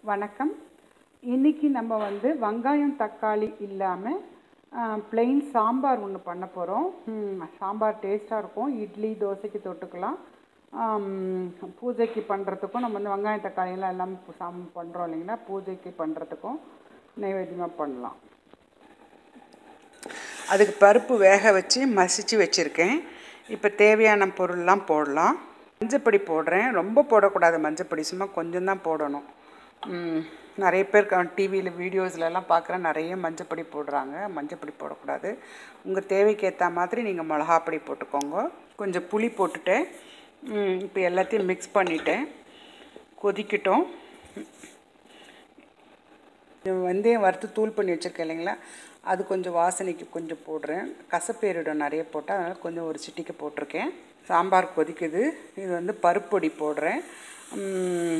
வணக்கம் இன்னைக்கு நம்ம வந்து வெங்காயம் தக்காளி இல்லாமல் plain சாம்பார் ஒன்று பண்ண போகிறோம் சாம்பார் டேஸ்ட்டாக இருக்கும் இட்லி தோசைக்கு தொட்டுக்கலாம் ஆம், பூஜைக்கு பண்ணுறதுக்கும் நம்ம வந்து வெங்காயம் தக்காளி எல்லாம் எல்லாம் சாம் பண்ணுறோம் இல்லைங்களா பூஜைக்கு பண்ணுறதுக்கும் நைவேத்தியமாக பண்ணலாம் அதுக்கு பருப்பு வேக வச்சு மசிச்சு வச்சுருக்கேன் இப்போ தேவையான பொருள்லாம் போடலாம் மஞ்சப்பொடி போடுறேன் ரொம்ப போடக்கூடாது மஞ்சப்பொடி சும்மா கொஞ்சம் தான் போடணும் ம், நிறைய பேர் டிவியில் வீடியோஸ்லலாம் பார்க்குறேன் நிறைய மஞ்சப்பொடி போடுறாங்க மஞ்சப்பொடி போடக்கூடாது உங்கள் தேவைக்கு ஏற்ற மாதிரி நீங்கள் மிளகாப்பொடி போட்டுக்கோங்க கொஞ்சம் புளி போட்டுட்டேன் ம், இப்போ எல்லாத்தையும் மிக்ஸ் பண்ணிட்டேன் கொதிக்கட்டும் வெந்தயம் வறுத்து தூள் பண்ணி வச்சுருக்கேன் இல்லைங்களா அது கொஞ்சம் வாசனைக்கு கொஞ்சம் போடுறேன் கசப்பேரிடும் நிறைய போட்டால் அதனால் கொஞ்சம் ஒரு சிட்டிக்கு போட்டிருக்கேன் சாம்பார் கொதிக்குது இது வந்து பருப்பொடி போடுறேன் உம்,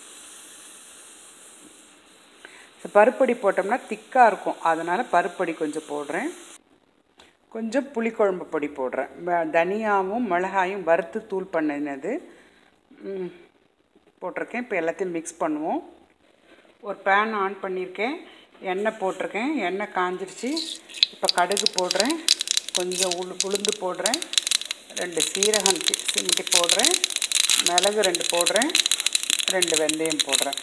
இந்த பருப்பொடி போட்டோம்னா திக்காக இருக்கும் அதனால் பருப்பொடி கொஞ்சம் போடுறேன் கொஞ்சம் புளிக்குழம்பு பொடி போடுறேன் வ- தனியாவும் மிளகாயும் வறுத்து தூள் பண்ணினது உம், போட்டிருக்கேன் இப்போ எல்லாத்தையும் மிக்ஸ் பண்ணுவோம் ஒரு பேன் ஆன் பண்ணியிருக்கேன் எண்ணெய் போட்டிருக்கேன் எண்ணெய் காஞ்சிருச்சு இப்போ கடுகு போடுறேன் கொஞ்சம் உளு உளுந்து போடுறேன் ரெண்டு சீரகம் சி- சிமிட்டி போடுறேன் மிளகு ரெண்டு போடுறேன் ரெண்டு வெந்தயம் போடுறேன்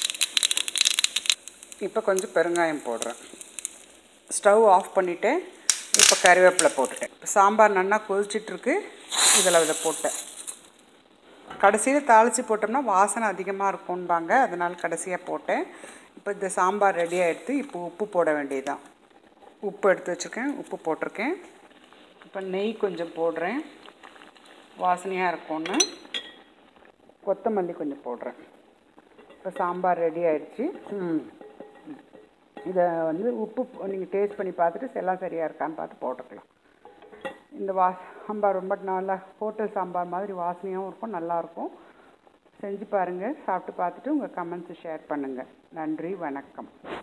இப்போ கொஞ்சம் பெருங்காயம் போடுறேன் ஸ்டவ் ஆஃப் பண்ணிவிட்டு இப்போ கறிவேப்பிலை போட்டுட்டேன் சாம்பார் நல்லா கொதிச்சிட்ருக்கு இதில் இதை போட்டேன் கடைசியில் தாளித்து போட்டோம்னா வாசனை அதிகமாக இருக்கும்பாங்க அதனால் கடைசியாக போட்டேன் இப்போ இந்த சாம்பார் ரெடி ஆகிடுத்து இப்போ உப்பு போட வேண்டியதுதான் உப்பு எடுத்து வச்சுருக்கேன் உப்பு போட்டிருக்கேன் இப்போ நெய் கொஞ்சம் போடுறேன் வாசனையாக இருக்கும்னு கொத்தமல்லி கொஞ்சம் போடுறேன் இப்போ சாம்பார் ரெடி ஆயிடுச்சு ம் இதை வந்து உப்பு நீங்கள் டேஸ்ட் பண்ணி பார்த்துட்டு எல்லாம் சரியாக இருக்கான்னு பார்த்து போட்டுக்கலாம் இந்த வா சாம்பார் ரொம்ப நல்லா ஹோட்டல் சாம்பார் மாதிரி வாசனையாகவும் இருக்கும் நல்லாயிருக்கும் செஞ்சு பாருங்கள் சாப்பிட்டு பார்த்துட்டு உங்கள் கமெண்ட்ஸை ஷேர் பண்ணுங்கள் நன்றி வணக்கம்